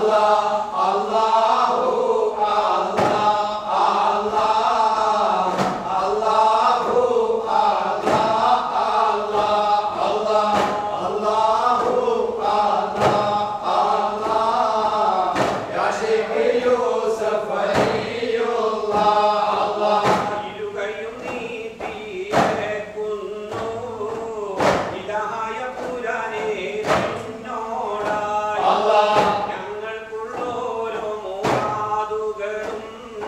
ഇരുകൈയും നീട്ടിയേക്കുന്നു ഇതായ പുരാനേ നിന്നോടായി ഞങ്ങൾക്കുള്ളോരോ മുറാദുകളും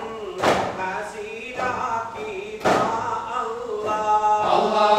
ഹസീലാക്കി താ അല്ലാ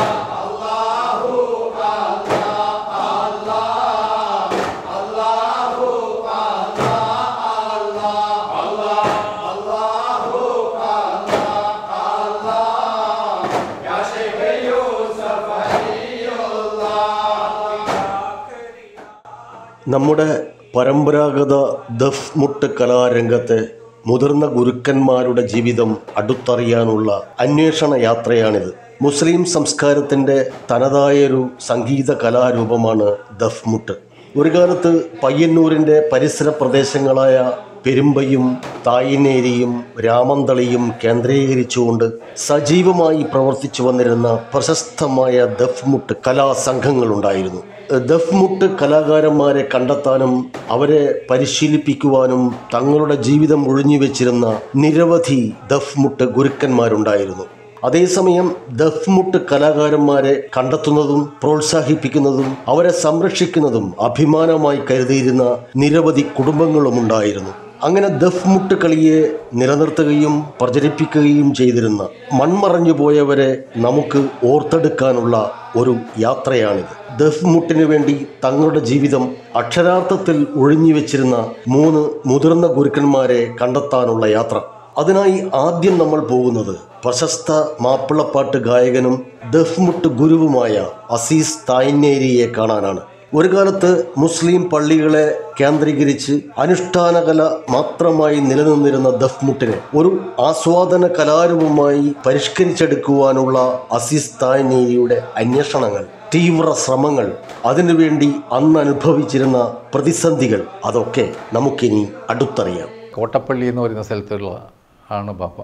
നമ്മുടെ പരമ്പരാഗത ദഫ് മുട്ട് കലാരംഗത്തെ മുതിർന്ന ഗുരുക്കന്മാരുടെ ജീവിതം അടുത്തറിയാനുള്ള അന്വേഷണ യാത്രയാണിത് മുസ്ലിം സംസ്കാരത്തിൻ്റെ തനതായൊരു സംഗീത കലാരൂപമാണ് ദഫ് മുട്ട് ഒരു കാലത്ത് പയ്യന്നൂരിൻ്റെ പരിസര പ്രദേശങ്ങളായ പെരുമ്പയും തായിനേരിയും രാമന്തളിയും കേന്ദ്രീകരിച്ചുകൊണ്ട് സജീവമായി പ്രവർത്തിച്ചു വന്നിരുന്ന പ്രശസ്തമായ ദഫ് മുട്ട് കലാസംഘങ്ങളുണ്ടായിരുന്നു ദഫ് മുട്ട് കലാകാരന്മാരെ കണ്ടെത്താനും അവരെ പരിശീലിപ്പിക്കുവാനും തങ്ങളുടെ ജീവിതം ഒഴിഞ്ഞുവെച്ചിരുന്ന നിരവധി ദഫ് മുട്ട് ഗുരുക്കന്മാരുണ്ടായിരുന്നു അതേസമയം ദഫ് മുട്ട് കലാകാരന്മാരെ കണ്ടെത്തുന്നതും പ്രോത്സാഹിപ്പിക്കുന്നതും അവരെ സംരക്ഷിക്കുന്നതും അഭിമാനമായി കരുതിയിരുന്ന നിരവധി കുടുംബങ്ങളും ഉണ്ടായിരുന്നു അങ്ങനെ ദഫ് മുട്ട് കളിയെ നിലനിർത്തുകയും പ്രചരിപ്പിക്കുകയും ചെയ്തിരുന്ന മൺമറഞ്ഞു പോയവരെ നമുക്ക് ഓർത്തെടുക്കാനുള്ള ഒരു യാത്രയാണിത് ദഫ് മുട്ടിനു വേണ്ടി തങ്ങളുടെ ജീവിതം അക്ഷരാർത്ഥത്തിൽ ഒഴിഞ്ഞുവെച്ചിരുന്ന മൂന്ന് മുതിർന്ന ഗുരുക്കന്മാരെ കണ്ടെത്താനുള്ള യാത്ര അതിനായി ആദ്യം നമ്മൾ പോകുന്നത് പ്രശസ്ത മാപ്പിളപ്പാട്ട് ഗായകനും ദഫ്മുട്ട് ഗുരുവുമായ അസീസ് തായ്നേരിയെ കാണാനാണ് ഒരു കാലത്ത് മുസ്ലിം പള്ളികളെ കേന്ദ്രീകരിച്ച് അനുഷ്ഠാനകല മാത്രമായി നിലനിന്നിരുന്ന ദഫ്മുട്ടിനെ ഒരു ആസ്വാദന കലാരൂപമായി പരിഷ്കരിച്ചെടുക്കുവാനുള്ള അസീസ് തായ്നേരിയുടെ അന്വേഷണങ്ങൾ തീവ്ര ശ്രമങ്ങൾ അതിനുവേണ്ടി അന്ന് അനുഭവിച്ചിരുന്ന പ്രതിസന്ധികൾ അതൊക്കെ നമുക്കിനി അടുത്തറിയാം കോട്ടപ്പള്ളി എന്ന് പറയുന്ന സ്ഥലത്തുള്ള ആണ് പാപ്പ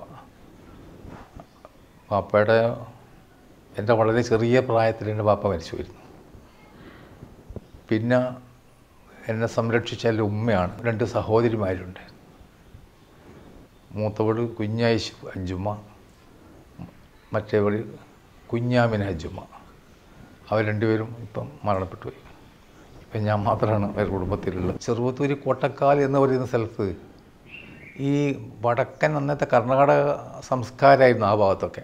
പാപ്പയുടെ എൻ്റെ വളരെ ചെറിയ പ്രായത്തിൽ എൻ്റെ പാപ്പ മരിച്ചു വരുന്നു പിന്നെ എന്നെ സംരക്ഷിച്ച എൻ്റെ ഉമ്മയാണ് രണ്ട് സഹോദരിമാരുണ്ട് മൂത്തവള് കുഞ്ഞായിഷ് അജുമ്മ മറ്റേവള് കുഞ്ഞാമിന അജുമ്മ അവർ രണ്ടുപേരും ഇപ്പം മരണപ്പെട്ടു പോയി ഇപ്പം ഞാൻ മാത്രമാണ് അവരുടെ കുടുംബത്തിലുള്ളത് ചെറുപ്പത്തൂർ കോട്ടക്കാൽ എന്ന് പറയുന്ന സ്ഥലത്ത് ഈ വടക്കൻ അന്നത്തെ കർണാടക സംസ്കാരമായിരുന്നു ആ ഭാഗത്തൊക്കെ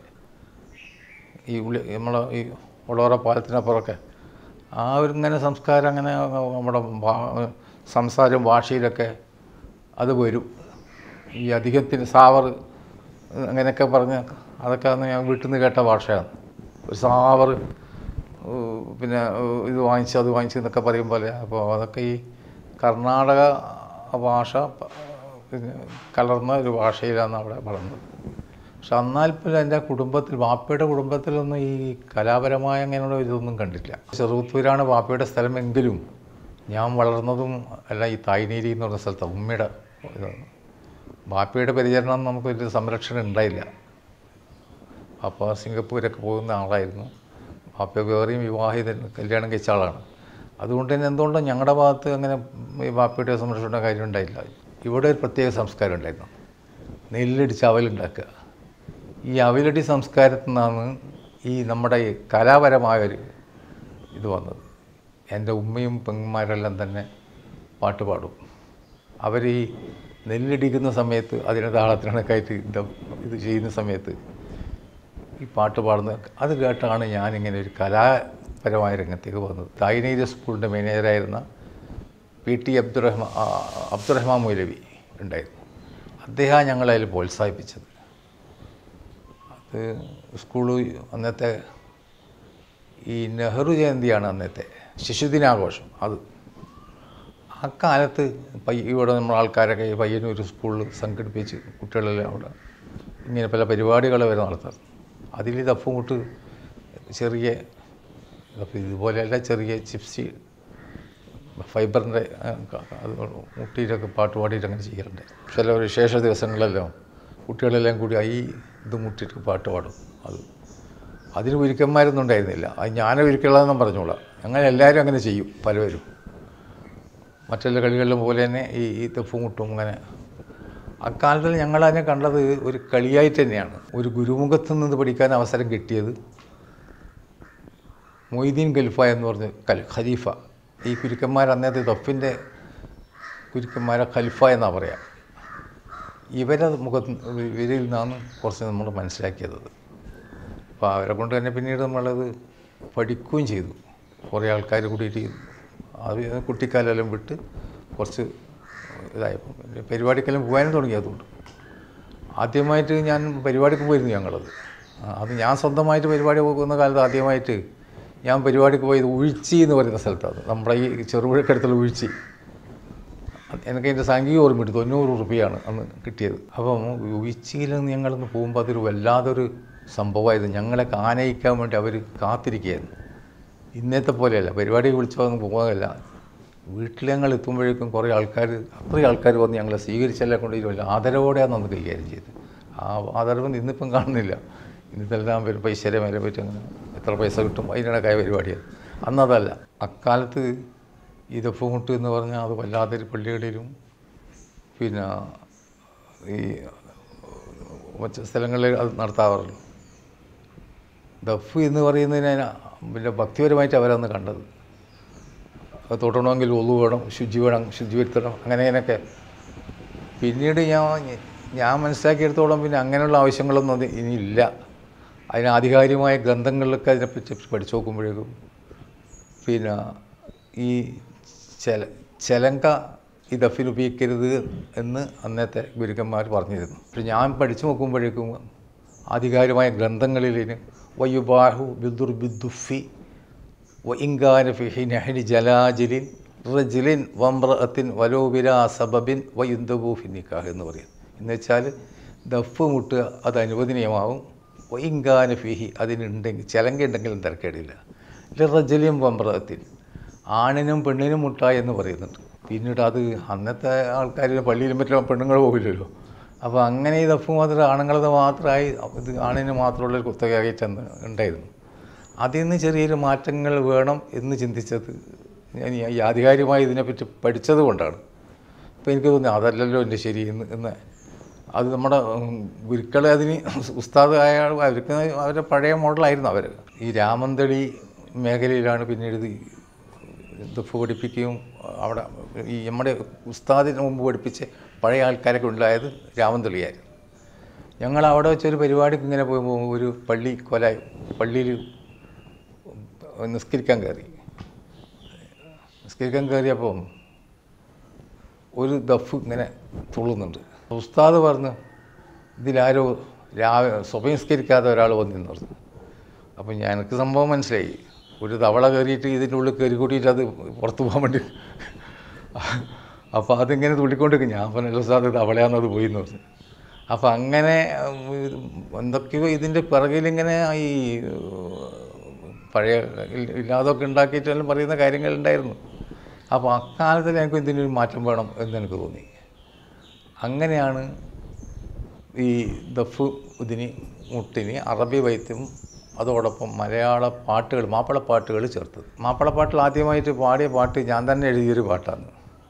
ഈ ഉള്ളി നമ്മളെ ഈ ഒളോറ പാലത്തിനപ്പുറമൊക്കെ ആ ഒരു ഇങ്ങനെ സംസ്കാരം അങ്ങനെ നമ്മുടെ ഭാ- സംസാരം ഭാഷയിലൊക്കെ അത് വരും ഈ അധികത്തിന് സാവർ അങ്ങനെയൊക്കെ പറഞ്ഞ് അതൊക്കെ അന്ന് ഞാൻ വീട്ടിൽ നിന്ന് കേട്ട ഭാഷയാണ് ഒരു സാവർ ഏഹ് പിന്നെ ഏഹ് ഇത് വാങ്ങിച്ചു അത് വാങ്ങിച്ചു എന്നൊക്കെ പറയും പോലെ അപ്പോൾ അതൊക്കെ ഈ കർണാടക ഭാഷ പ- പിന്നെ കലർന്ന ഒരു ഭാഷയിലാണ് അവിടെ വളർന്നത് പക്ഷെ എന്നാൽ പോലും എൻ്റെ കുടുംബത്തിൽ വാപ്പയുടെ കുടുംബത്തിലൊന്നും ഈ കലാപരമായ അങ്ങനെയുള്ള ഇതൊന്നും കണ്ടില്ല ചെറുത്തൂരാണ് വാപ്പയുടെ സ്ഥലമെങ്കിലും ഞാൻ വളർന്നതും എല്ലാം ഈ തായ്നേരി എന്ന് പറഞ്ഞ സ്ഥലത്താണ് ഉമ്മയുടെ ഇതാണ് വാപ്പയുടെ പരിചരണം നമുക്ക് വലിയ സംരക്ഷണം ഉണ്ടായില്ല വാപ്പ സിംഗപ്പൂരൊക്കെ പോകുന്ന ആളായിരുന്നു വാപ്പ വേറെയും വിവാഹിത കല്യാണം കഴിച്ച ആളാണ് അതുകൊണ്ട് തന്നെ എന്തുകൊണ്ടും ഞങ്ങളുടെ ഭാഗത്ത് അങ്ങനെ ഈ വാപ്പയുടെ സംരക്ഷണ കാര്യം ഉണ്ടായില്ല ഇവിടെ ഒരു പ്രത്യേക സംസ്കാരം ഉണ്ടായിരുന്നു നെല്ലടിച്ച് അവലുണ്ടാക്കുക ഈ അവലടി സംസ്കാരത്തിൽ നിന്നാണ് ഈ നമ്മുടെ ഈ കലാപരമായൊരു ഇത് വന്നത് എൻ്റെ ഉമ്മയും പെങ്ങന്മാരെല്ലാം തന്നെ പാട്ട് പാടും അവർ ഈ നെല്ലിടിക്കുന്ന സമയത്ത് അതിന് താളത്തിനൊക്കെയായിട്ട് ഇത് ഇത് ചെയ്യുന്ന സമയത്ത് ഈ പാട്ട് പാടുന്നത് അത് കേട്ടാണ് ഞാനിങ്ങനെ ഒരു കലാപരമായ രംഗത്തേക്ക് വന്നത് തായ്നീര സ്കൂളിൻ്റെ മാനേജറായിരുന്ന പി ടി അബ്ദുറഹ്മാൻ ആ, അബ്ദുറഹ്മാൻ മൗലവി ഉണ്ടായിരുന്നു അദ്ദേഹം ഞങ്ങളെ അതിൽ പ്രോത്സാഹിപ്പിച്ചത് അത് സ്കൂൾ അന്നത്തെ ഈ നെഹ്റു ജയന്തിയാണ് അന്നത്തെ ശിശുദിനാഘോഷം അത് ആ കാലത്ത് പയ്യ ഇവിടെ നമ്മുടെ ആൾക്കാരൊക്കെ ഈ പയ്യന്നൂർ സ്കൂളിൽ സംഘടിപ്പിച്ച് കുട്ടികളെല്ലാം അവിടെ ഇങ്ങനെ പല പരിപാടികൾ വരെ നടത്താറ് അതിൽ ദഫും കൂട്ട് ചെറിയ ദഫ് ഇതുപോലെയല്ല ചെറിയ ചിപ്സി ഫൈബറിൻ്റെ അത് മുട്ടിയിട്ടൊക്കെ പാട്ട് പാടിയിട്ട് അങ്ങനെ ചെയ്യാറുണ്ട് ചില വിശേഷ ദിവസങ്ങളെല്ലാം കുട്ടികളെല്ലാം കൂടി ഈ ഇത് മുട്ടിയിട്ട് പാട്ട് പാടും അത് അതിന് ഗുരുക്കന്മാരൊന്നും ഉണ്ടായിരുന്നില്ല അത് ഞാൻ ഗുരുക്കളാണെന്നും പറഞ്ഞോളാം അങ്ങനെ എല്ലാവരും അങ്ങനെ ചെയ്യും പലവരും മറ്റുള്ള കളികളിലും പോലെ തന്നെ ഈ ഈ തെപ്പും മുട്ടും അങ്ങനെ അക്കാലത്തിൽ ഞങ്ങളതിനെ കണ്ടത് ഒരു കളിയായിട്ട് തന്നെയാണ് ഒരു ഗുരുമുഖത്ത് നിന്ന് പഠിക്കാൻ അവസരം കിട്ടിയത് മൊയ്തീൻ ഖലിഫ എന്ന് പറഞ്ഞ കൽ ഖലീഫ ഈ കുരുക്കന്മാർ അന്നത്തെ തൊഫിൻ്റെ കുരുക്കന്മാരെ ഖലിഫ എന്നാണ് പറയാം ഇവരെ മുഖത്ത് ഇവരിൽ നിന്നാണ് കുറച്ച് നമ്മൾ മനസ്സിലാക്കിയത് അപ്പോൾ അവരെ കൊണ്ട് തന്നെ പിന്നീട് നമ്മളത് പഠിക്കുകയും ചെയ്തു കുറേ ആൾക്കാർ കൂടിയിട്ട് അത് കുട്ടിക്കാലെല്ലാം വിട്ട് കുറച്ച് ഇതായപ്പോൾ പിന്നെ പരിപാടിക്കെല്ലാം പോകാനും തുടങ്ങി അതുകൊണ്ട് ആദ്യമായിട്ട് ഞാൻ പരിപാടിക്ക് പോയിരുന്നു ഞങ്ങളത് ആ, അത് ഞാൻ സ്വന്തമായിട്ട് പരിപാടി പോകുന്ന കാലത്ത് ആദ്യമായിട്ട് ഞാൻ പരിപാടിക്ക് പോയത് ഉഴിച്ചി എന്ന് പറയുന്ന സ്ഥലത്താണ് നമ്മുടെ ഈ ചെറുപുഴക്കടുത്തുള്ള ഉഴിച്ചി എനിക്ക് അതിൻ്റെ സംഖ്യ ഓർമ്മയിട്ട് തൊണ്ണൂറ് റുപ്യയാണ് അന്ന് കിട്ടിയത് അപ്പം ഉഴിച്ചിയിൽ നിന്ന് ഞങ്ങളൊന്ന് പോകുമ്പോൾ അതൊരു വല്ലാതൊരു സംഭവമായിരുന്നു ഞങ്ങളെ ആനയിക്കാൻ വേണ്ടി അവർ കാത്തിരിക്കുകയായിരുന്നു ഇന്നത്തെ പോലെയല്ല പരിപാടി വിളിച്ചൊന്നും പോകാനല്ല വീട്ടിൽ ഞങ്ങൾ എത്തുമ്പോഴേക്കും കുറേ ആൾക്കാർ അത്രയും ആൾക്കാർ വന്ന് ഞങ്ങളെ സ്വീകരിച്ചെല്ലാം കൊണ്ട് ഇതിൽ വലിയ ആദരവോടെയാണ് അന്ന് കൈകാര്യം ചെയ്തത് ആ ആദരവ് ഇന്നിപ്പം കാണുന്നില്ല ഇന്നത്തെല്ലാം പേര് പൈസയുടെ മേലെ പറ്റി അങ്ങനെ എത്ര പൈസ കിട്ടും അതിനിടക്കായ പരിപാടിയാണ് അന്നതല്ല അക്കാലത്ത് ഈ ദഫുമുട്ട് എന്ന് പറഞ്ഞാൽ അത് വല്ലാത്തൊരു പള്ളികളിലും പിന്നെ ഈ മറ്റ് സ്ഥലങ്ങളിൽ അത് നടത്താറുള്ളൂ ദഫ് എന്ന് പറയുന്നതിന് പിന്നെ ഭക്തിപരമായിട്ട് അവരന്ന് കണ്ടത് അത് തൊടണമെങ്കിൽ ഒന്നു വേണം ശുചി വേണം ശുചി വരുത്തണം അങ്ങനെ അങ്ങനെയൊക്കെ പിന്നീട് ഞാൻ ഞാൻ മനസ്സിലാക്കിയെടുത്തോളം പിന്നെ അങ്ങനെയുള്ള ആവശ്യങ്ങളൊന്നും അത് ഇനിയില്ല അതിന് ആധികാരികമായ ഗ്രന്ഥങ്ങളിലൊക്കെ അതിനെപ്പറ്റി പഠിച്ചു നോക്കുമ്പോഴേക്കും പിന്നെ ഈ ചെല ചെലങ്ക ഈ ദഫിൽ ഉപയോഗിക്കരുത് എന്ന് അന്നത്തെ ഗുരുക്കന്മാർ പറഞ്ഞിരുന്നു പക്ഷെ ഞാൻ പഠിച്ചു നോക്കുമ്പോഴേക്കും ആധികാരികമായ ഗ്രന്ഥങ്ങളിലിന് വയുബാഹു ബിദുർ ബിദുഫി വഇങ്കാന ഫിഹി നഹരി ജലാജിലിൻ റജിലിൻ വമ്രഅത്തിൻ വലോബിലാ സബബിൻ വയുന്തബു ഫിന്നിക്കാഹ് എന്ന് പറയും എന്ന് വെച്ചാൽ ദഫ് മുട്ടുക അത് അനുവദനീയമാവും വഇങ്കാന ഫിഹി അതിനുണ്ടെങ്കിൽ ചിലങ്ക ഉണ്ടെങ്കിലും തിരക്കേടില്ല റജലിയും വമ്രഅത്തിൻ ആണിനും പെണ്ണിനും മുട്ട എന്ന് പറയുന്നുണ്ട് പിന്നീട് അത് അന്നത്തെ ആൾക്കാർ പള്ളിയിലും മറ്റും പെണ്ണുങ്ങൾ പോകില്ലല്ലോ അപ്പോൾ അങ്ങനെ ഈ ദഫ് മാത്രം ആണുങ്ങളത് മാത്രമായി ഇത് ആണിന് മാത്രമുള്ള ഒരു കുത്തകയായിട്ട് അന്ന് ഉണ്ടായിരുന്നു അതിൽ നിന്ന് ചെറിയൊരു മാറ്റങ്ങൾ വേണം എന്ന് ചിന്തിച്ചത് ഞാൻ ഈ ആധികാരികമായി ഇതിനെപ്പറ്റി പഠിച്ചത് കൊണ്ടാണ് അപ്പോൾ എനിക്ക് തോന്നി അതല്ലല്ലോ എൻ്റെ ശരി എന്ന് എന്ന് അത് നമ്മുടെ ഉം, ഗുരുക്കളെ അതിന് ഉസ്താദ് അയാൾ അവർക്ക് അവരുടെ പഴയ മോഡലായിരുന്നു അവർ ഈ രാമന്തളി മേഖലയിലാണ് പിന്നീട് ഇത് ദഫ് പഠിപ്പിക്കുകയും അവിടെ ഈ നമ്മുടെ ഉസ്താദിന് മുമ്പ് പഠിപ്പിച്ച് പഴയ ആൾക്കാരൊക്കെ ഉണ്ടായത് രാമന്തളിയായിരുന്നു ഞങ്ങൾ അവിടെ വെച്ചൊരു പരിപാടിക്ക് ഇങ്ങനെ പോകുമ്പോൾ ഒരു പള്ളി കൊല പള്ളിയിൽ നിസ്കരിക്കാൻ കയറി നിസ്കരിക്കാൻ കയറിയപ്പോൾ ഒരു ദഫ് ഇങ്ങനെ തുള്ളുന്നുണ്ട് ഉസ്താദ് പറഞ്ഞു ഇതിലാരോ രാവിലെ സ്വഭംസ്കരിക്കാതെ ഒരാൾ വന്നിന്ന് പറഞ്ഞു അപ്പം ഞാൻ എനിക്ക് സംഭവം മനസ്സിലായി ഒരു തവള കയറിയിട്ട് ഇതിൻ്റെ ഉള്ളിൽ കയറി കൂട്ടിയിട്ട് അത് പുറത്ത് പോകാൻ വേണ്ടി അപ്പോൾ അതിങ്ങനെ തുള്ളിക്കൊണ്ടിരിക്കും ഞാൻ പറഞ്ഞ ഉസ്താദ് തവളയാണെന്നത് പോയി എന്ന് പറഞ്ഞു അപ്പോൾ അങ്ങനെ ഉം, ഇത് എന്തൊക്കെയോ ഇതിൻ്റെ പിറകിലിങ്ങനെ ഈ പഴയ ഇൽ- ഇല്ലാതൊക്കെ ഉണ്ടാക്കിയിട്ടെല്ലാം പറയുന്ന കാര്യങ്ങളുണ്ടായിരുന്നു അപ്പോൾ അക്കാലത്തിൽ എനിക്ക് ഇതിനൊരു മാറ്റം വേണം എന്ന് എനിക്ക് തോന്നി അങ്ങനെയാണ് ഈ ദഫ് ഇതിന് മുട്ടിന് അറബി വൈദ്യം അതോടൊപ്പം മലയാള പാട്ടുകൾ മാപ്പിളപ്പാട്ടുകൾ ചേർത്തത് മാപ്പിളപ്പാട്ടിൽ ആദ്യമായിട്ട് പാടിയ പാട്ട് ഞാൻ തന്നെ എഴുതിയൊരു പാട്ടാണ്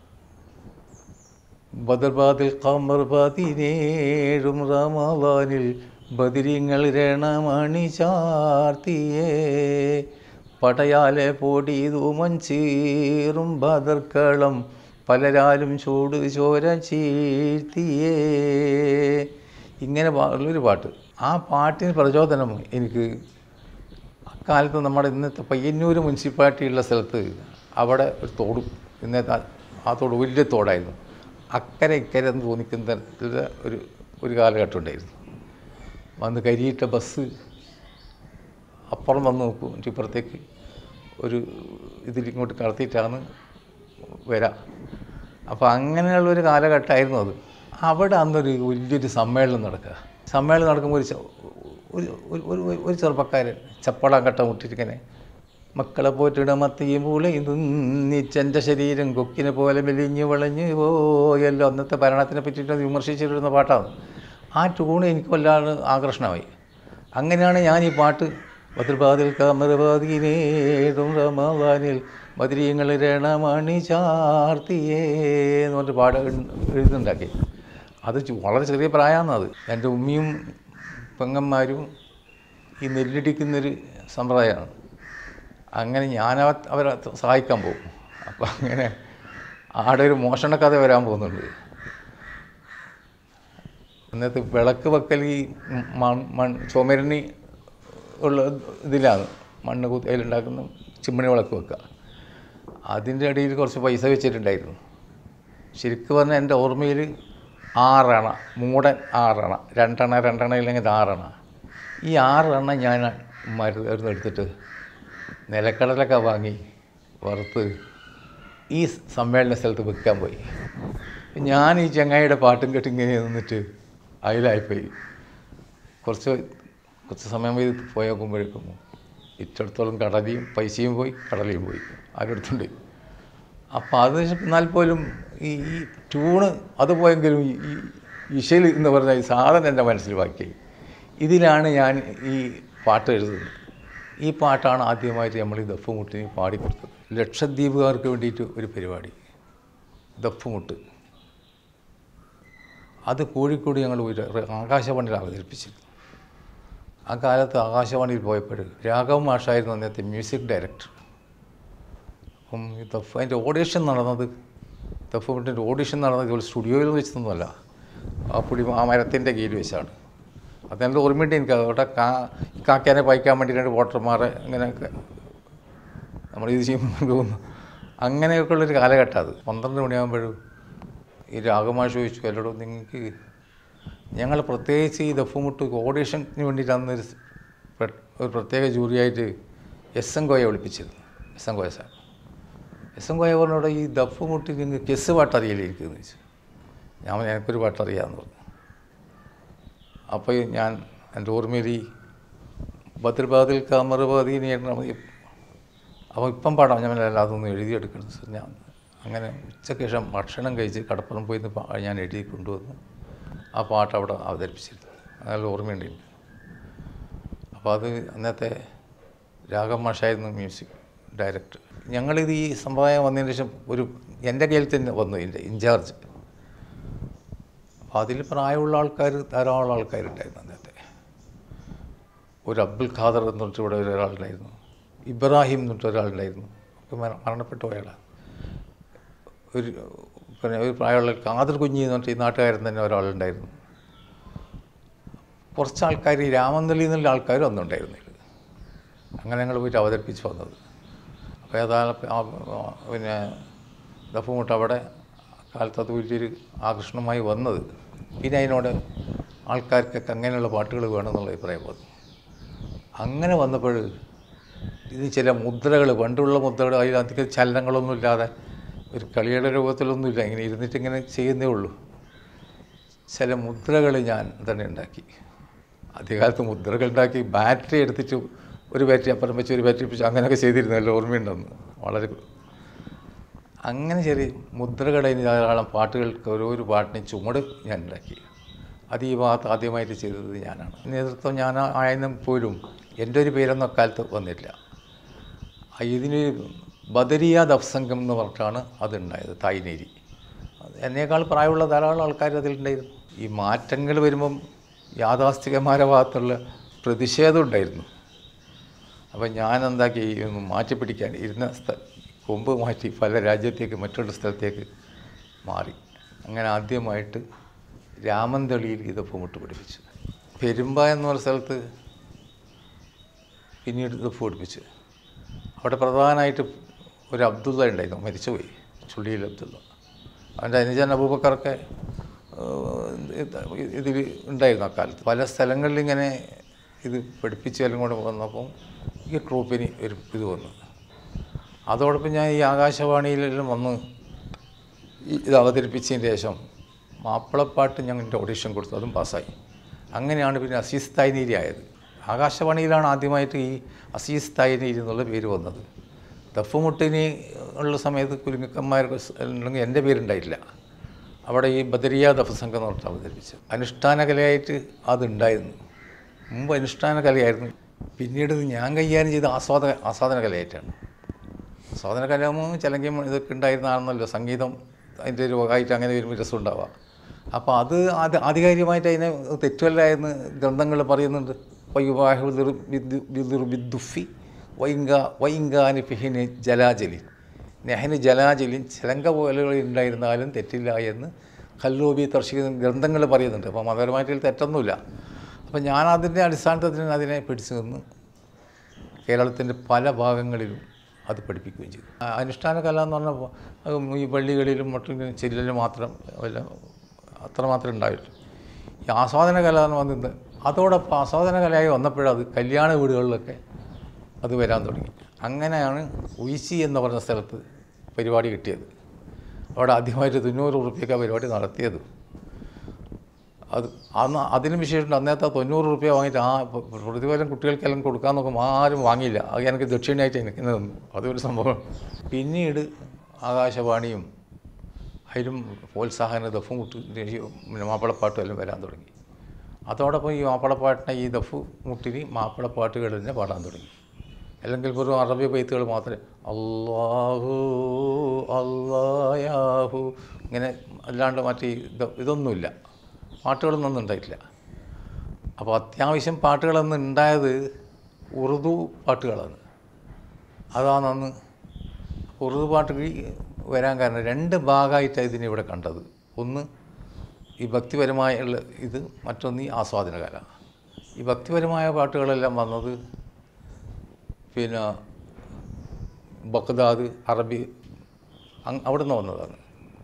ബദർബാദിൽ കമർ പതിനേഴും റമദാനിൽ ബദിരിങ്ങൾ രണമണി ചാർത്തിയേ പടയാലെ പൊടിയതു മഞ്ചീറും ബദർക്കളം പലരാലും ചൂട് ചോര ചീർത്തിയേ ഇങ്ങനെ പാ- ഉള്ളൊരു പാട്ട് ആ പാട്ടിന് പ്രചോദനം എനിക്ക് അക്കാലത്ത് നമ്മുടെ ഇന്നത്തെ പയ്യന്നൂർ മുനിസിപ്പാലിറ്റിയുള്ള സ്ഥലത്ത് അവിടെ ഒരു തോട് ഇന്നത്തെ ആ- ആ തോട് വലിയ തോടായിരുന്നു അക്കരെ ഇക്കരെ എന്ന് തോന്നിക്കുന്ന തരത്തിലുള്ള ഒരു ഒരു കാലഘട്ടം ഉണ്ടായിരുന്നു വന്ന് കരിയിട്ട ബസ് അപ്പുറം വന്ന് നോക്കും എന്നിട്ട് ഇപ്പുറത്തേക്ക് ഒരു ഇതിലിങ്ങോട്ട് കടത്തിയിട്ടാണ് വരാം അപ്പോൾ അങ്ങനെയുള്ളൊരു കാലഘട്ടമായിരുന്നു അത് അവിടെ അന്നൊരു വലിയൊരു സമ്മേളനം നടക്കുക സമ്മേളനം നടക്കുമ്പോൾ ഒരു ചെ- ഒരു ഒരു- ഒരു ഒരു ചെറുപ്പക്കാരൻ ചപ്പടം കട്ട മുട്ടിട്ടിങ്ങനെ മക്കളെ പോറ്റിട മത്തിയും പൂളയും തിന്നിച്ചെൻ്റെ ശരീരം കൊക്കിനെ പോലെ മെലിഞ്ഞു വളഞ്ഞു പോയല്ലോ അന്നത്തെ ഭരണത്തിനെ പറ്റിയിട്ട് വിമർശിച്ചിരുന്ന പാട്ടാണ് ആ ട്യൂണ് എനിക്ക് വല്ലാതെ ആകർഷണമായി അങ്ങനെയാണ് ഞാൻ ഈ പാട്ട് ഭദ്രപാതിൽ കമരപാതിനേടും റമവാനിൽ ബദ്രീങ്ങൾ രണമണി ചാർത്തിയേ എന്ന് പറഞ്ഞിട്ട് പാട എഴുതുണ്ടാക്കി അത് ചു- വളരെ ചെറിയ പ്രായമാണ് അത് എൻ്റെ ഉമ്മയും പെങ്ങന്മാരും ഈ നെല്ലിടിക്കുന്നൊരു സമ്പ്രദായമാണ് അങ്ങനെ ഞാൻ അവ- അവരെ സഹായിക്കാൻ പോകും അപ്പോൾ അങ്ങനെ ആടെ ഒരു മോഷണ കഥ വരാൻ പോകുന്നുണ്ട് ഇന്നത്തെ വിളക്ക് വെക്കൽ ഈ മൺ മൺ ചുമരണി ഉള്ള ഇതിലാണ് മണ്ണ് കുത്തിയിലുണ്ടാക്കുന്ന ചിമ്മണി വിളക്ക് വെക്കുക അതിൻ്റെ ഇടയിൽ കുറച്ച് പൈസ വെച്ചിട്ടുണ്ടായിരുന്നു ശരിക്കും പറഞ്ഞാൽ എൻ്റെ ഓർമ്മയിൽ ആറണ മൂടൻ ആറണ രണ്ടെണ്ണ രണ്ടെണ്ണ ഇല്ലെങ്കിൽ ആറണ ഈ ആറെണ്ണ ഞാൻ മരുന്ന് എടുത്തിട്ട് നിലക്കടലൊക്കെ വാങ്ങി വറുത്ത് ഈ സമ്മേളന സ്ഥലത്ത് വിൽക്കാൻ പോയി ഞാൻ ഈ ചങ്ങായിയുടെ പാട്ടും കേട്ട് ഇങ്ങനെ നിന്നിട്ട് അതിലായിപ്പോയി കുറച്ച് കുറച്ച് സമയം പോയി പോയി നോക്കുമ്പോഴേക്കും ഇറ്റടുത്തോളം കടലയും പൈസയും പോയി കടലയും പോയി ആരെടുത്തുണ്ട് അപ്പോൾ അത് എന്നാൽ പോലും ഈ ഈ ട്യൂണ് അത് പോയെങ്കിലും ഈ ഈ ഇശയിൽ എന്ന് പറഞ്ഞ ഈ സാധനം എൻ്റെ മനസ്സിൽ ബാക്കി ഇതിലാണ് ഞാൻ ഈ പാട്ട് എഴുതുന്നത് ഈ പാട്ടാണ് ആദ്യമായിട്ട് നമ്മൾ ഈ ദഫുമുട്ടിന് പാടിക്കൊടുത്തത് ലക്ഷദ്വീപുകാർക്ക് വേണ്ടിയിട്ട് ഒരു പരിപാടി ദഫുമുട്ട് അത് കോഴിക്കോട് ഞങ്ങൾ ഒരു ആകാശവാണിയിൽ അവതരിപ്പിച്ചിരുന്നു ആ കാലത്ത് ആകാശവാണിയിൽ പോയപ്പോൾ രാഘവ് മാഷായിരുന്നു അന്നത്തെ മ്യൂസിക് ഡയറക്ടർ അപ്പം ഈ ദഫ് അതിൻ്റെ ഓഡിഷൻ നടന്നത് ദഫുമിൻ്റെ ഓഡിഷൻ നടന്നത് ഒരു സ്റ്റുഡിയോയിൽ വെച്ചൊന്നുമല്ല ആ പുളി ആ മരത്തിൻ്റെ കീഴിൽ വെച്ചാണ് അതെല്ലാം ഓർമ്മയുണ്ട് എനിക്ക് അവിടെ കാ കാക്കേനെ പായിക്കാൻ വേണ്ടി രണ്ട് വോട്ടർമാരെ അങ്ങനെയൊക്കെ നമ്മൾ ഇത് ചെയ്യുമ്പോൾ തോന്നുന്നു അങ്ങനെയൊക്കെ ഉള്ളൊരു കാലഘട്ടം അത് പന്ത്രണ്ട് മണിയാകുമ്പോഴും ഈ രാഗമാഷ് ചോദിച്ചു എല്ലായിടും നിങ്ങൾക്ക് ഞങ്ങൾ പ്രത്യേകിച്ച് ഈ ദഫുമുട്ട് ഓഡീഷന് വേണ്ടിയിട്ട് അന്ന് ഒരു സ് പ്ര- ഒരു പ്രത്യേക ജൂറിയായിട്ട് എസ് എൻ കോയെ വിളിപ്പിച്ചിരുന്നു S N Koya sir S N Koya പറഞ്ഞോടെ ഈ ദഫുമുട്ട് നിങ്ങൾക്ക് കെസ് പാട്ട് അറിയില്ലായിരിക്കുമെന്ന് ചോദിച്ചു ഞാൻ പറഞ്ഞു, എനിക്കൊരു പാട്ട് അറിയാമെന്ന് പറഞ്ഞു അപ്പോൾ ഈ ഞാൻ എൻ്റെ ഓർമ്മയിൽ ഈ ഭദ്രപാതിൽ കമറുപാതി അപ്പോൾ ഇപ്പം പാടാം ഞാൻ അല്ല അതൊന്നും എഴുതിയെടുക്കണം സർ ഞാൻ അങ്ങനെ ഉച്ചയ്ക്ക് ശേഷം ഭക്ഷണം കഴിച്ച് കടപ്പുറം പോയി നിന്ന് പാ- ഞാൻ എഴുതി കൊണ്ടുവന്ന് ആ പാട്ട് അവിടെ അവതരിപ്പിച്ചിരുന്നു നല്ല ഓർമ്മയുണ്ട് എനിക്ക് അപ്പോൾ അത് അന്നത്തെ രാഘവ് മാഷായിരുന്നു മ്യൂസിക് ഡയറക്ടർ ഞങ്ങളിത് ഈ സമ്പ്രദായം വന്നതിന് ശേഷം ഒരു എൻ്റെ കയ്യിൽ തന്നെ വന്നു ഇതിൻ്റെ ഇൻചാർജ് അപ്പോൾ അതിൽ പ്രായമുള്ള ആൾക്കാർ ധാരാളം ആൾക്കാരുണ്ടായിരുന്നു അന്നത്തെ ഒരു അബ്ദുൽ ഖാദർ എന്ന് പറഞ്ഞിട്ട് ഇവിടെ ഒരു ഒരാളുണ്ടായിരുന്നു ഇബ്രാഹിം എന്ന് പറഞ്ഞിട്ട് ഒരാളുണ്ടായിരുന്നു ഒക്കെ മര- മരണപ്പെട്ടു പോയാളാണ് ഒരു പിന്നെ ഒരു പ്രായമുള്ള ഖാദർ കുഞ്ഞി എന്ന് പറഞ്ഞിട്ട് ഈ നാട്ടുകാരൻ തന്നെ ഒരാളുണ്ടായിരുന്നു കുറച്ച് ആൾക്കാർ ഈ രാമന്തളി എന്നുള്ള ആൾക്കാർ വന്നിട്ടുണ്ടായിരുന്നു ഇതിൽ. അങ്ങനെ ഞങ്ങൾ പോയിട്ട് അവതരിപ്പിച്ച് വന്നത് അപ്പോൾ ഏതായാലും പിന്നെ ദഫുമുട്ട് അവിടെ കാലത്ത് അത് വലിയൊരു ആകർഷണമായി വന്നത് പിന്നെ അതിനോട് ആൾക്കാർക്കൊക്കെ അങ്ങനെയുള്ള പാട്ടുകൾ വേണമെന്നുള്ള അഭിപ്രായം വന്നു അങ്ങനെ വന്നപ്പോൾ ഇത് ചില മുദ്രകൾ പണ്ടുള്ള മുദ്രകൾ അതിൽ അധികം ചലനങ്ങളൊന്നും ഇല്ലാതെ ഒരു കളിയുടെ രൂപത്തിലൊന്നുമില്ല ഇങ്ങനെ ഇരുന്നിട്ട് ഇങ്ങനെ ചെയ്യുന്നേ ഉള്ളൂ ചില മുദ്രകൾ ഞാൻ തന്നെ ഉണ്ടാക്കി ആദ്യകാലത്ത് മുദ്രകൾ ഉണ്ടാക്കി ബാറ്ററി എടുത്തിട്ട് ഒരു ബാറ്ററി അപ്പുറം വെച്ച് ഒരു ബാറ്ററി വെച്ച് അങ്ങനെയൊക്കെ ചെയ്തിരുന്നല്ലോ ഓർമ്മയുണ്ടെന്ന് വളരെ അങ്ങനെ ചെറിയ മുദ്രകടയിൽ ധാരാളം പാട്ടുകൾക്ക് ഓരോരോ പാട്ടിന് ചുമട് ഞാൻ ഉണ്ടാക്കി അത് ഈ ഭാഗത്ത് ആദ്യമായിട്ട് ചെയ്തത് ഞാനാണ് നേതൃത്വം ഞാൻ ആയെന്നും പോലും എൻ്റെ ഒരു പേരൊന്നും അക്കാലത്ത് വന്നിട്ടില്ല ആ ഇതിന് ബദരിയ ദഫ്സംഗം എന്ന് പറഞ്ഞിട്ടാണ് അതുണ്ടായത് തായ്നേരി അത് എന്നേക്കാൾ പ്രായമുള്ള ധാരാളം ആൾക്കാർ അതിലുണ്ടായിരുന്നു ഈ മാറ്റങ്ങൾ വരുമ്പം യാഥാസ്ഥികന്മാരുടെ ഭാഗത്തുള്ള പ്രതിഷേധം ഉണ്ടായിരുന്നു അപ്പം ഞാൻ എന്താക്കി ഒന്ന് മാറ്റിപ്പിടിക്കാൻ ഇരുന്ന സ്ഥ കൊമ്പ് മാറ്റി പല രാജ്യത്തേക്ക് മറ്റുള്ള സ്ഥലത്തേക്ക് മാറി അങ്ങനെ ആദ്യമായിട്ട് രാമന്തളിയിൽ ഇതൊപ്പം മുട്ട് പിടിപ്പിച്ചു പെരുമ്പ എന്ന് പറഞ്ഞ സ്ഥലത്ത് പിന്നീട് ഇതൊപ്പ് പിടിപ്പിച്ചു അവിടെ പ്രധാനമായിട്ട് ഒരു അബ്ദുള്ള ഉണ്ടായിരുന്നു മരിച്ചുപോയി ചുള്ളിയിൽ അബ്ദുള്ള അവൻ്റെ അനുജൻ അബൂബക്കറൊക്കെ ഇതിൽ ഉണ്ടായിരുന്നു അക്കാലത്ത് പല സ്ഥലങ്ങളിൽ ഇങ്ങനെ ഇത് പഠിപ്പിച്ച് എല്ലാം കൂടെ വന്നപ്പം ഈ ട്രൂപ്പിന് ഒരു ഇത് വന്നു അതോടൊപ്പം ഞാൻ ഈ ആകാശവാണിയിലെല്ലാം വന്ന് ഈ ഇത് അവതരിപ്പിച്ചതിന് ശേഷം മാപ്പിളപ്പാട്ട് ഞങ്ങളുടെ ഓഡിഷൻ കൊടുത്തു അതും പാസ്സായി അങ്ങനെയാണ് പിന്നെ അസീസ് തായ്നീരി ആയത് ആകാശവാണിയിലാണ് ആദ്യമായിട്ട് ഈ അസീസ് തായിനി എന്നുള്ള പേര് വന്നത് ദഫുമുട്ടിന് ഉള്ള സമയത്ത് കുരുങ്ങക്കന്മാർ ഉണ്ടെങ്കിൽ എൻ്റെ പേരുണ്ടായിട്ടില്ല അവിടെ ഈ ബദരിയ ദഫ് സംഘം എന്ന് പറഞ്ഞിട്ട് അവതരിപ്പിച്ചത് അനുഷ്ഠാന കലയായിട്ട് അതുണ്ടായിരുന്നു മുമ്പ് അനുഷ്ഠാന കലയായിരുന്നു പിന്നീട് ഇത് ഞാൻ കൈകാര്യം ചെയ്ത ആസ്വാദന ആസ്വാദന കലയായിട്ടാണ് ആസ്വാദന കലാമോ ചിലങ്കം ഇതൊക്കെ ഉണ്ടായിരുന്നാണെന്നല്ലോ സംഗീതം അതിൻ്റെ ഒരു വകമായിട്ട് അങ്ങനെ വരുമ്പോൾ രസം ഉണ്ടാവുക അപ്പോൾ അത് ആദ്യ ആധികാരികമായിട്ട് അതിനെ തെറ്റുമല്ല എന്ന് ഗ്രന്ഥങ്ങൾ പറയുന്നുണ്ട് വയ്യുബാഹുദുഫി വൈങ്ക വൈങ്കാനി ഫിഹിന് ജലാജലി നെഹന് ജലാജലിൻ ചിലങ്ക പോലെ ഉണ്ടായിരുന്നാലും തെറ്റില്ല എന്ന് കല്ലൂബി തർഷിക ഗ്രന്ഥങ്ങൾ പറയുന്നുണ്ട് അപ്പോൾ മതപരമായിട്ട് തെറ്റൊന്നുമില്ല അപ്പോൾ ഞാൻ അതിൻ്റെ അടിസ്ഥാനത്തിൽ അതിനെ പിടിച്ചു നിന്ന് കേരളത്തിൻ്റെ പല ഭാഗങ്ങളിലും അത് പഠിപ്പിക്കുകയും ചെയ്തു ആ, അനുഷ്ഠാന കല എന്ന് പറഞ്ഞാൽ അത് ഈ പള്ളികളിലും മറ്റും ചെല്ലിലും മാത്രം വല്ല അത്ര മാത്രമേ ഉണ്ടായിട്ടുള്ളൂ ഈ ആസ്വാദന കല എന്ന് വന്നത് അതോടൊപ്പം ആസ്വാദന കലയായി വന്നപ്പോഴത് കല്യാണ വീടുകളിലൊക്കെ അത് വരാൻ തുടങ്ങി അങ്ങനെയാണ് ഉയിസി എന്ന് പറഞ്ഞ സ്ഥലത്ത് പരിപാടി കിട്ടിയത് അവിടെ ആദ്യമായിട്ട് തൊണ്ണൂറ് ഉറുപ്പ്യൊക്കെ പരിപാടി നടത്തിയത് അത് അന്ന് അതിന് വിശേഷം അന്നേരത്തെ തൊണ്ണൂറ് റുപ്യ വാങ്ങിയിട്ട് ആ പ- പ്രതിഫലം കുട്ടികൾക്കെല്ലാം കൊടുക്കാൻ നോക്കുമ്പോൾ ആരും വാങ്ങിയില്ല അത് എനിക്ക് ദക്ഷിണയായിട്ട് എനിക്ക് തന്നു അതൊരു സംഭവം പിന്നീട് ആകാശവാണിയും അതിലും പ്രോത്സാഹന ദഫും മുട്ട് പിന്നെ മാപ്പിളപ്പാട്ടും എല്ലാം വരാൻ തുടങ്ങി അതോടൊപ്പം ഈ മാപ്പിളപ്പാട്ടിനെ ഈ ദഫു മുട്ടിന് മാപ്പിളപ്പാട്ടുകൾ തന്നെ പാടാൻ തുടങ്ങി അല്ലെങ്കിൽ വെറും അറബി ബൈത്തുകൾ മാത്രമേ അള്ളാഹു അള്ളായാഹു ഇങ്ങനെ അല്ലാണ്ട് മറ്റേ ഇത് ഇതൊന്നുമില്ല പാട്ടുകളൊന്നും ഒന്നും ഉണ്ടായിട്ടില്ല അപ്പോൾ അത്യാവശ്യം പാട്ടുകളൊന്നും ഉണ്ടായത് ഉറുദു പാട്ടുകളാണ് അതാണ് അന്ന് ഉറുദു പാട്ടുകൾ വരാൻ കാരണം രണ്ട് ഭാഗമായിട്ടാണ് ഇതിനെ ഇവിടെ കണ്ടത് ഒന്ന് ഈ ഭക്തിപരമായുള്ള ഇത് മറ്റൊന്ന് ഈ ആസ്വാദന കല ഈ ഭക്തിപരമായ പാട്ടുകളെല്ലാം വന്നത് പിന്നെ ബഗ്ദാദ് അറബി അങ് അവിടെ നിന്ന് വന്നതാണ്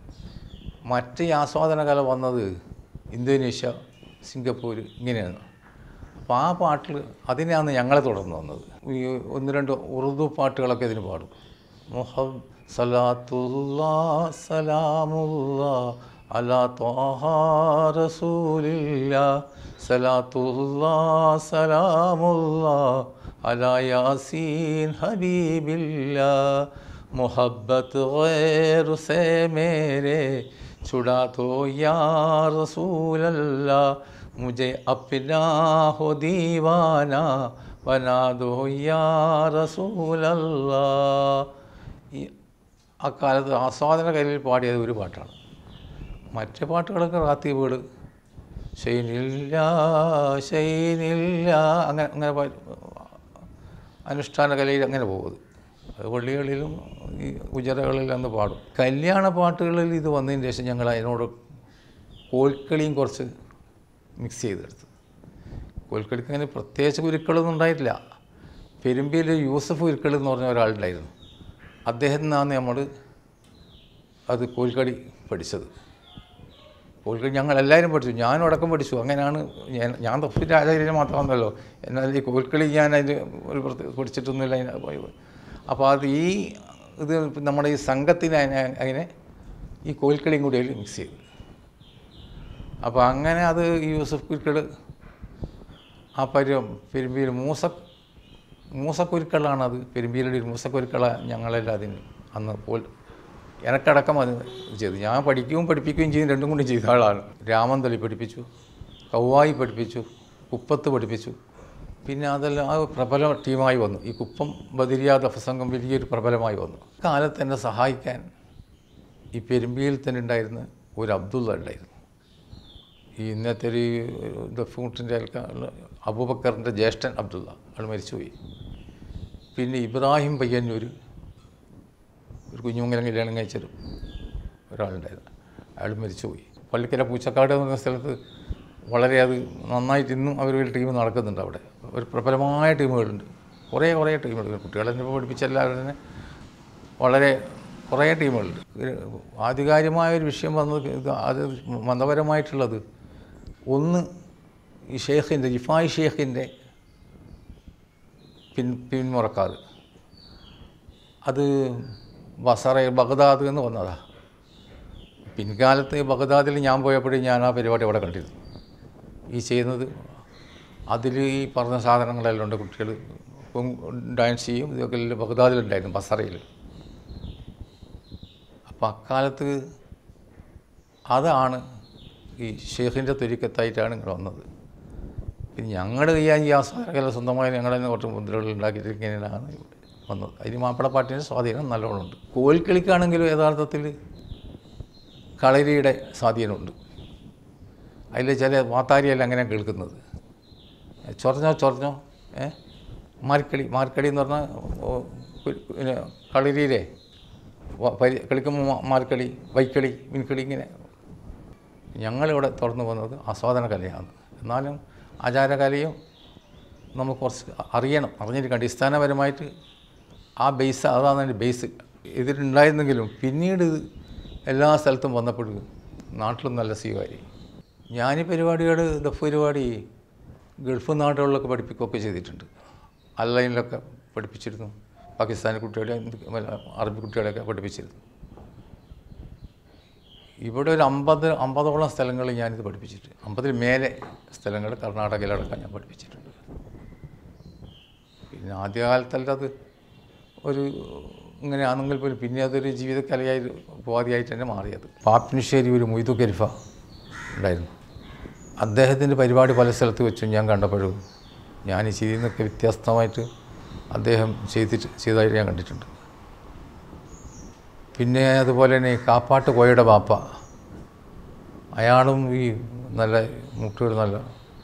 മറ്റ് ഈ ആസ്വാദന കല വന്നത് ഇന്തോനേഷ്യ സിംഗപ്പൂർ ഇങ്ങനെയാണ് അപ്പോൾ ആ പാട്ടിൽ അതിനെയാണ് ഞങ്ങളെ തുടർന്ന് വന്നത് ഈ ഒന്ന് രണ്ട് ഉറുദു പാട്ടുകളൊക്കെ ഇതിന് പാടും മുഹബ് സലാത്തുല്ലാ സലാമുല്ലാ അലാ ത്വാഹ റസൂലില്ല സലാത്തുല്ലാ സലാമുല്ലാ അലാ യാസീൻ ഹബീബില്ല मोहब्बत गैर से मेरे छुड़ा तो या रसूल अल्लाह मुझे अपना हो दीवाना बना दो या रसूल अल्लाह ഈ അക്കാലത്ത് ആസ്വാദന കലയിൽ പാടിയത് ഒരു പാട്ടാണ് മറ്റു പാട്ടുകളൊക്കെ റാത്തി വീട് ഷെയ്നില്ല ഷെയ്നില്ല അങ്ങനെ അങ്ങനെ പാ- അനുഷ്ഠാന കലയിൽ അങ്ങനെ പോകുന്നത് അത് പള്ളികളിലും ഈ ഉജറകളിലും അന്ന് പാടും കല്യാണ പാട്ടുകളിൽ ഇത് വന്നതിന് ശേഷം ഞങ്ങൾ അതിനോട് കോൽക്കളിയും കുറച്ച് മിക്സ് ചെയ്തെടുത്തു കോൽക്കളിക്ക് അങ്ങനെ പ്രത്യേകിച്ച് ഗുരുക്കളൊന്നും ഉണ്ടായിട്ടില്ല പെരുമ്പിയിൽ യൂസഫ് ഗുരുക്കൾ എന്ന് പറഞ്ഞ ഒരാളുണ്ടായിരുന്നു അദ്ദേഹത്തിൽ നിന്നാണ് നമ്മൾ അത് കോൽക്കളി പഠിച്ചത് കോൽക്കളി ഞങ്ങൾ എല്ലാവരും പഠിച്ചു ഞാനും അടക്കം പഠിച്ചു അങ്ങനെയാണ് ഞാൻ ഞാൻ തപ്പിൻ്റെ ആചാര്യം മാത്രമാണല്ലോ എന്നാൽ ഈ കോൽക്കളി ഞാൻ അതിന് ഒരു പ്രത്യേക പഠിച്ചിട്ടൊന്നുമില്ല അതിന് അപ്പോൾ അത് ഈ ഇത് നമ്മുടെ ഈ സംഘത്തിന് അതിനെ അതിനെ ഈ കോൽക്കളിയും കൂടി അതിൽ മിക്സ് ചെയ്തു അപ്പോൾ അങ്ങനെ അത് ഈ യൂസഫ് കുരുക്കൾ ആ പര്യം പെരുമ്പിയിൽ മൂസ മൂസക്കുരുക്കളാണ് അത് പെരുമ്പിയിലുള്ള ഒരു മൂസക്കുരുക്കള ഞങ്ങളെല്ലാം അതിന് അന്ന് പോൽ എനക്കടക്കം അത് ചെയ്തു ഞാൻ പഠിക്കുകയും പഠിപ്പിക്കുകയും ചെയ്യും രണ്ടും കൂടി ചെയ്ത ആളാണ് രാമന്തളി പഠിപ്പിച്ചു കൗവായി പഠിപ്പിച്ചു കുപ്പത്ത് പഠിപ്പിച്ചു പിന്നെ അതെല്ലാം ആ പ്രബല ടീമായി വന്നു ഈ കുപ്പം ബദിരിയ ദഫസംഘം വലിയൊരു പ്രബലമായി വന്നു കാലത്ത് എന്നെ സഹായിക്കാൻ ഈ പെരുമ്പിയിൽ തന്നെ ഉണ്ടായിരുന്ന ഒരു അബ്ദുള്ള ഉണ്ടായിരുന്നു ഈ ഇന്നത്തെ ഒരു ദഫൂട്ടിൻ്റെ അബൂബക്കറിൻ്റെ ജ്യേഷ്ഠൻ അബ്ദുള്ള ആൾ മരിച്ചുപോയി പിന്നെ ഇബ്രാഹിം പയ്യന്നൂർ ഒരു കുഞ്ഞുങ്ങലം കല്യാണം കഴിച്ചൊരു ഒരാളുണ്ടായിരുന്നു അയാൾ മരിച്ചുപോയി പള്ളിക്കര പൂച്ചക്കാട് എന്ന് പറഞ്ഞ സ്ഥലത്ത് വളരെ അത് നന്നായിട്ട് ഇന്നും അവർ ഒരു ടീം നടക്കുന്നുണ്ട് അവിടെ ഒരു പ്രബലമായ ടീമുകളുണ്ട് കുറേ കുറേ ടീമുകൾ കുട്ടികളെ ഇപ്പോൾ പഠിപ്പിച്ച എല്ലാവരും തന്നെ വളരെ കുറേ ടീമുകളുണ്ട് ഒരു ആധികാരികമായ ഒരു വിഷയം വന്നത് ഇത് അത് മതപരമായിട്ടുള്ളത് ഒന്ന് ഈ ഷേഖിൻ്റെ ജിഫായ് ഷേഖിൻ്റെ പിൻ പിന്മുറക്കാർ അത് ബസറ ബഗ്ദാദ് എന്ന് വന്നതാ പിൻകാലത്ത് ബഗ്ദാദിൽ ഞാൻ പോയപ്പോഴും ഞാൻ ആ പരിപാടി അവിടെ കണ്ടിരുന്നു ഈ ചെയ്യുന്നത് അതിൽ ഈ പറഞ്ഞ സാധനങ്ങളെല്ലാം ഉണ്ട് കുട്ടികൾ ഇപ്പം ഡാൻസ് ചെയ്യും ഇതൊക്കെ എല്ലാം ബഗ്ദാദിലുണ്ടായിരുന്നു ബസറയിൽ അപ്പം അക്കാലത്ത് അതാണ് ഈ ഷെയ്ഖിൻ്റെ തൊരിക്കത്തായിട്ടാണ് ഇങ്ങനെ വന്നത് പിന്നെ ഞങ്ങളുടെ കയ്യാൻ ഈ ആസ്വാദകല സ്വന്തമായി ഞങ്ങൾ തന്നെ കുറച്ച് മുദ്രകൾ ഉണ്ടാക്കിയിട്ട് ഇങ്ങനെയാണ് വന്നത് അതിന് മാപ്പിളപ്പാട്ടിൻ്റെ സ്വാധീനം നല്ലോണമുണ്ട് കോൽക്കളിക്കാണെങ്കിലും യഥാർത്ഥത്തിൽ കളരിയുടെ സ്വാധീനമുണ്ട് അതിൽ ചില വാത്താരിയെല്ലാം അങ്ങനെ കേൾക്കുന്നത് ചൊറഞ്ഞോ ചൊറഞ്ഞോ ഏ മാർക്കളി മാർക്കളി എന്ന് പറഞ്ഞാൽ ഓ, പി- പിന്നെ കളരിയിലെ വ- പരി കളിക്കുമ്പോൾ മാ- മാർക്കളി വൈക്കളി മിൻകളി ഇങ്ങനെ ഞങ്ങളിവിടെ തുറന്നു പോകുന്നത് ആസ്വാദന കലയാണ് എന്നാലും ആചാരകലയും നമുക്ക് കുറച്ച് അറിയണം അറിഞ്ഞിരിക്കണം അടിസ്ഥാനപരമായിട്ട് ആ ബേസ് അതാണ് അതിൻ്റെ ബേസ് ഇതിലുണ്ടായിരുന്നെങ്കിലും പിന്നീട് ഇത് എല്ലാ സ്ഥലത്തും വന്നപ്പോൾ നാട്ടിലും നല്ല സ്വീകാര്യം ഞാൻ ഈ പരിപാടികൾ ദഫ് പരിപാടി ഗൾഫ് നാടുകളിലൊക്കെ പഠിപ്പിക്കുകയൊക്കെ ചെയ്തിട്ടുണ്ട് അല്ലൈനിലൊക്കെ പഠിപ്പിച്ചിരുന്നു പാകിസ്ഥാനി കുട്ടികളെ അറബി കുട്ടികളെയൊക്കെ പഠിപ്പിച്ചിരുന്നു ഇവിടെ ഒരു അമ്പത് അമ്പതോളം സ്ഥലങ്ങളിൽ ഞാനിത് പഠിപ്പിച്ചിട്ട് അമ്പതിൽ മേലെ സ്ഥലങ്ങൾ കർണാടകയിലടക്കം ഞാൻ പഠിപ്പിച്ചിട്ടുണ്ട് പിന്നെ ആദ്യകാലത്തല്ല അത് ഒരു ഇങ്ങനെ ആണെങ്കിൽ പോലും പിന്നെ അതൊരു ജീവിതകലയായി ഉപാധിയായിട്ട് തന്നെ മാറിയത് പാപ്പിനിശ്ശേരി ഒരു മൊയ്തു ഖരിഫ ഉണ്ടായിരുന്നു അദ്ദേഹത്തിൻ്റെ പരിപാടി പല സ്ഥലത്ത് വെച്ചും ഞാൻ കണ്ടപ്പോഴും ഞാൻ ഈ ചെയ്യുന്നതൊക്കെ വ്യത്യസ്തമായിട്ട് അദ്ദേഹം ചെയ്തിട്ട് ചെയ്തതായിട്ട് ഞാൻ കണ്ടിട്ടുണ്ട് പിന്നെ അതുപോലെ തന്നെ ഈ കാപ്പാട്ട് കോയയുടെ ബാപ്പ അയാളും ഈ നല്ല മുട്ടുകൾ നല്ല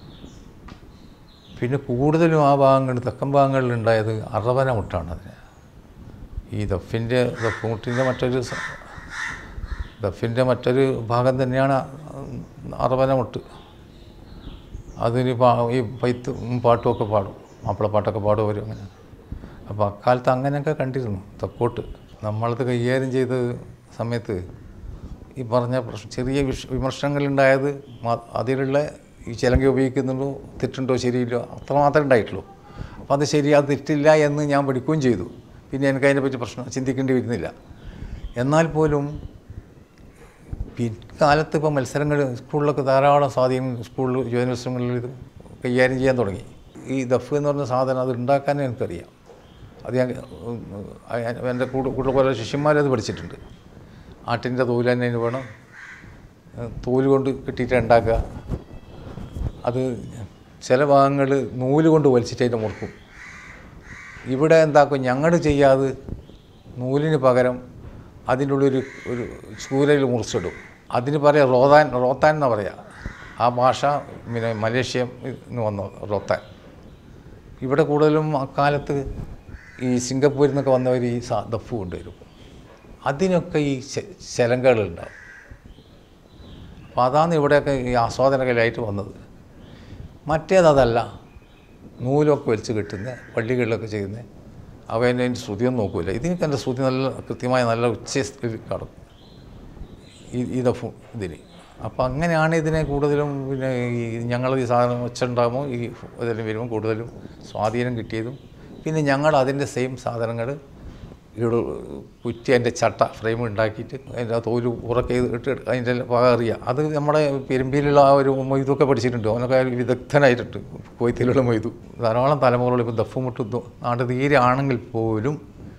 പിന്നെ കൂടുതലും ആ ഭാഗങ്ങളിൽ തെക്കൻ ഭാഗങ്ങളിൽ ഉണ്ടായത് അറവന മുട്ടാണ് അതിന് ഈ ദഫിൻ്റെ ദഫ് മുട്ടിൻ്റെ മറ്റൊരു സ- ദഫിൻ്റെ മറ്റൊരു ഭാഗം തന്നെയാണ് അറവന മുട്ട് അതിന് പാ ഈ പൈത്തും പാട്ടും ഒക്കെ പാടും മാപ്പിളപ്പാട്ടൊക്കെ പാടും അവർ അങ്ങനെ അപ്പോൾ അക്കാലത്ത് അങ്ങനെയൊക്കെ കണ്ടിരുന്നു തെക്കോട്ട് നമ്മളത് കൈകാര്യം ചെയ്ത സമയത്ത് ഈ പറഞ്ഞ പ്രശ്നം ചെറിയ വിഷ വിമർശനങ്ങളുണ്ടായത് മാ- അതിലുള്ള ഈ ചിലങ്ക ഉപയോഗിക്കുന്നുണ്ടോ തെറ്റുണ്ടോ ശരിയില്ലോ അത്രമാത്രമേ ഉണ്ടായിട്ടുള്ളൂ അപ്പോൾ അത് ശരി അത് തെറ്റില്ല എന്ന് ഞാൻ പഠിക്കുകയും ചെയ്തു പിന്നെ എനിക്ക് അതിനെപ്പറ്റി പ്രശ്നം ചിന്തിക്കേണ്ടി വരുന്നില്ല എന്നാൽ പോലും പിൽക്കാലത്ത് ഇപ്പോൾ മത്സരങ്ങൾ സ്കൂളിലൊക്കെ ധാരാളം സ്വാധീനം സ്കൂളിൽ യുവജനോത്സവങ്ങളിൽ ഇത് കൈകാര്യം ചെയ്യാൻ തുടങ്ങി ഈ ദഫ് എന്ന് പറഞ്ഞ സാധനം അത് ഉണ്ടാക്കാനും എനിക്കറിയാം അത് ഞാൻ ഉം, അയ- എൻ്റെ കൂടെ കൂടെ കുറേ ശിഷ്യന്മാരത് പഠിച്ചിട്ടുണ്ട് ആട്ടിൻ്റെ തോല് തന്നെ അതിന് വേണം ഏഹ് തോല് കൊണ്ട് കിട്ടിയിട്ട് ഉണ്ടാക്കുക അത് ചില ഭാഗങ്ങൾ നൂല് കൊണ്ട് വലിച്ചിട്ട് അതിൻ്റെ മുറുക്കും ഇവിടെ എന്താക്കും ഞങ്ങൾ ചെയ്യാതെ നൂലിന് പകരം അതിൻ്റെ ഉള്ളൊരു ഒരു ചൂരയിൽ മുറിച്ചിടും അതിന് പറയാം റോതാൻ റോത്താൻ എന്നാ പറയുക ആ ഭാഷ പിന്നെ മലേഷ്യ നിന്ന് വന്ന റോത്താൻ ഇവിടെ കൂടുതലും അക്കാലത്ത് ഈ സിംഗപ്പൂരിൽ നിന്നൊക്കെ വന്നവർ ഈ സാ ദഫ് കൊണ്ടുവരും അതിനൊക്കെ ഈ ചെ- ചെലങ്കകളുണ്ടാവും അപ്പോൾ അതാണ് ഇവിടെയൊക്കെ ഈ ആസ്വാദനകലായിട്ട് വന്നത് മറ്റേതതല്ല നൂലൊക്കെ വലിച്ച് കെട്ടുന്ന പള്ളികളിലൊക്കെ ചെയ്യുന്ന അവൻ്റെ അതിൻ്റെ ശ്രുതിയൊന്നും നോക്കില്ല ഇതിനൊക്കെ എൻ്റെ ശ്രുതി നല്ല കൃത്യമായ നല്ല ഉച്ചത്തിൽ കാണും ഈ ഈ ദഫും ഇതിന് അപ്പോൾ അങ്ങനെയാണ് ഇതിനെ കൂടുതലും പിന്നെ ഈ ഞങ്ങൾ ഈ സാധനം ഒച്ച ഉണ്ടാകുമ്പോൾ ഈ ഇതിൽ വരുമ്പോൾ കൂടുതലും സ്വാധീനം കിട്ടിയതും പിന്നെ ഞങ്ങൾ അതിൻ്റെ സെയിം സാധനങ്ങൾ ഇവിടെ കുറ്റി അതിൻ്റെ ചട്ട ഫ്രെയിം ഉണ്ടാക്കിയിട്ട് അതിൻ്റെ തോല് ഉറക്കെ ഇട്ട് അതിൻ്റെ ഭാഗം അറിയുക അത് നമ്മുടെ പെരുമ്പിയിലുള്ള ആ ഒരു മൊയ്തൊക്കെ പഠിച്ചിട്ടുണ്ട് അവനൊക്കെ വിദഗ്ധനായിട്ടുണ്ട് കൊയ്ത്തിലുള്ള മൊയ്തു ധാരാളം തലമുറകൾ ഇപ്പോൾ ദഫ് മുട്ടുന്നു നാട് തീരെ ആണെങ്കിൽ പോലും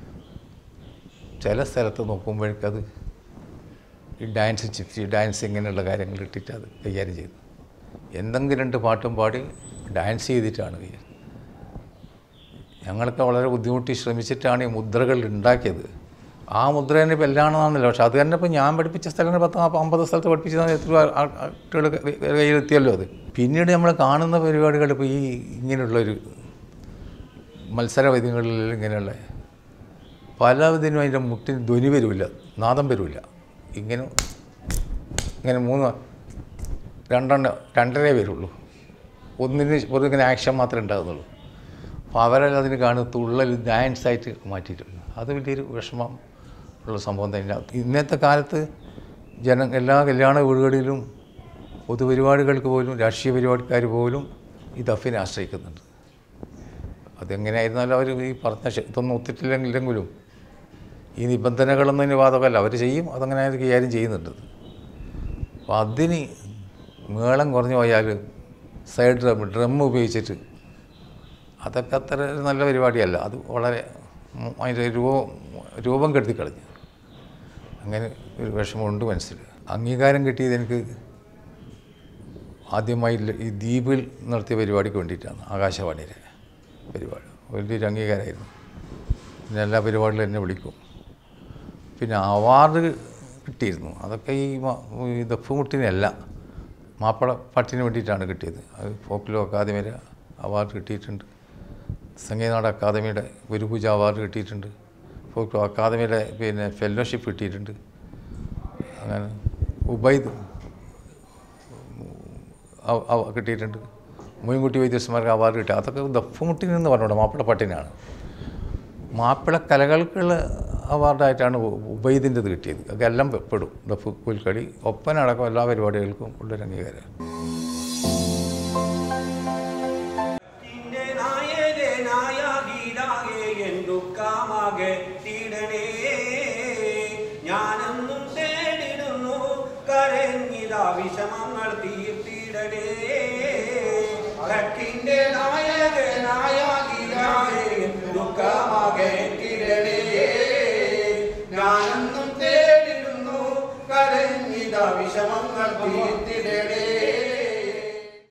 ചില സ്ഥലത്ത് നോക്കുമ്പോഴേക്കത് ഈ ഡാൻസ് ചിപ്സി ഡാൻസ് ഇങ്ങനെയുള്ള കാര്യങ്ങൾ ഇട്ടിട്ട് അത് കൈകാര്യം ചെയ്തു എന്തെങ്കിലും രണ്ട് പാട്ടും പാടി ഡാൻസ് ചെയ്തിട്ടാണ് കൈകാര്യം ഞങ്ങളൊക്കെ വളരെ ബുദ്ധിമുട്ടി ശ്രമിച്ചിട്ടാണ് ഈ മുദ്രകൾ ഉണ്ടാക്കിയത് ആ മുദ്ര തന്നെ ഇപ്പോൾ എല്ലാണെന്നാണല്ലോ പക്ഷെ അത് തന്നെ ഇപ്പോൾ ഞാൻ പഠിപ്പിച്ച സ്ഥലങ്ങൾ പത്ത് നാൽപ്പത് അമ്പത് സ്ഥലത്ത് പഠിപ്പിച്ചത് എത്ര കുട്ടികൾ കയ്യിലെത്തിയല്ലോ അത് പിന്നീട് നമ്മൾ കാണുന്ന പരിപാടികൾ ഇപ്പോൾ ഈ ഇങ്ങനെയുള്ളൊരു മത്സരവേദികളിൽ ഇങ്ങനെയുള്ള പല ഇതിനും അതിൻ്റെ മുട്ടിന് ധ്വനി വരില്ല നാദം വരില്ല ഇങ്ങനെ ഇങ്ങനെ മൂന്ന് രണ്ടെണ്ണം രണ്ടരേ വരുള്ളൂ ഒന്നിന് ഒരു ഇങ്ങനെ ആക്ഷൻ മാത്രമേ ഉണ്ടാകുന്നുള്ളൂ അപ്പോൾ അവരെല്ലാം അതിന് കാണുന്ന തുള്ളൽ ഡാൻസ് ആയിട്ട് മാറ്റിയിട്ടുണ്ട് അത് വലിയൊരു വിഷമം ഉള്ള സംഭവം തന്നെയാണ് ഇന്നത്തെ കാലത്ത് ജന എല്ലാ കല്യാണ വീടുകളിലും പൊതുപരിപാടികൾക്ക് പോലും രാഷ്ട്രീയ പരിപാടിക്കാർ പോലും ഈ ദഫിനെ ആശ്രയിക്കുന്നുണ്ട് അതെങ്ങനെയായിരുന്നാലും അവർ ഈ പറഞ്ഞ ശ- ഇതൊന്നും ഒത്തിട്ടില്ലെങ്കിലും ഈ നിബന്ധനകളൊന്നും ഇതിന് ബാധകമല്ല അവർ ചെയ്യും അതങ്ങനെ അവർ കൈകാര്യം ചെയ്യുന്നുണ്ട് അപ്പോൾ അതിന് മേളം കുറഞ്ഞു പോയാൽ സൈഡ് ഡ്രം ഡ്രം ഉപയോഗിച്ചിട്ട് അതൊക്കെ അത്ര ഒരു നല്ല പരിപാടിയല്ല അത് വളരെ ഉം, അതിൻ്റെ രൂപം രൂപം കെടുത്തി കളഞ്ഞു അങ്ങനെ ഒരു വിഷമമുണ്ട് മനസ്സിൽ അംഗീകാരം കിട്ടിയത് എനിക്ക് ആദ്യമായി ല- ഈ ദ്വീപിൽ നടത്തിയ പരിപാടിക്ക് വേണ്ടിയിട്ടാണ് ആകാശവാണിയിലെ പരിപാടി വലിയൊരു അംഗീകാരമായിരുന്നു പിന്നെ എല്ലാ പരിപാടിയിലും എന്നെ വിളിക്കും പിന്നെ അവാർഡ് കിട്ടിയിരുന്നു അതൊക്കെ ഈ മ- ഈ ദഫുമുട്ടിനല്ല മാപ്പിള പാട്ടിന് വേണ്ടിയിട്ടാണ് കിട്ടിയത് അത് ഫോക്ലോ അക്കാദമിയുടെ അവാർഡ് കിട്ടിയിട്ടുണ്ട് സംഗീതനാട് അക്കാദമിയുടെ ഗുരുപൂജ അവാർഡ് കിട്ടിയിട്ടുണ്ട് ഫോക്ലോ അക്കാദമിയുടെ പിന്നെ ഫെലോഷിപ്പ് കിട്ടിയിട്ടുണ്ട് അങ്ങനെ ഉബൈദ് അവ- അവ- കിട്ടിയിട്ടുണ്ട് മൊയ്ൻകുട്ടി വൈദ്യസ്മാർക്ക് അവാർഡ് കിട്ടി അതൊക്കെ ദഫുമുട്ടിന് എന്ന് പറഞ്ഞോട്ടെ മാപ്പിള പാട്ടിനാണ് മാപ്പിള കലകൾക്കുള്ള അവാർഡായിട്ടാണ് ഉബൈദിൻ്റെത് കിട്ടിയത് അതൊക്കെ എല്ലാം പെടും ദഫ് പുൽക്കളി ഒപ്പന അടക്കം എല്ലാ പരിപാടികൾക്കും ഉള്ളൊരു അംഗീകാരം നിന്റെ നായകനായ ഗീതാകെ എന്തുക്കാമാകെ തീടണേ ഞാനെന്നും തേടിടുന്നു കരഞ്ഞിതാ വിഷമങ്ങൾ തീർത്തിടണേ ഭക്തിന്റെ നായകനായ ഗീതാകെ എന്തുക്കാമാകെ തീടണേ ഞാനെന്നും തേടിടുന്നു കരഞ്ഞിതാ വിഷമങ്ങൾ തീർത്തിടണേ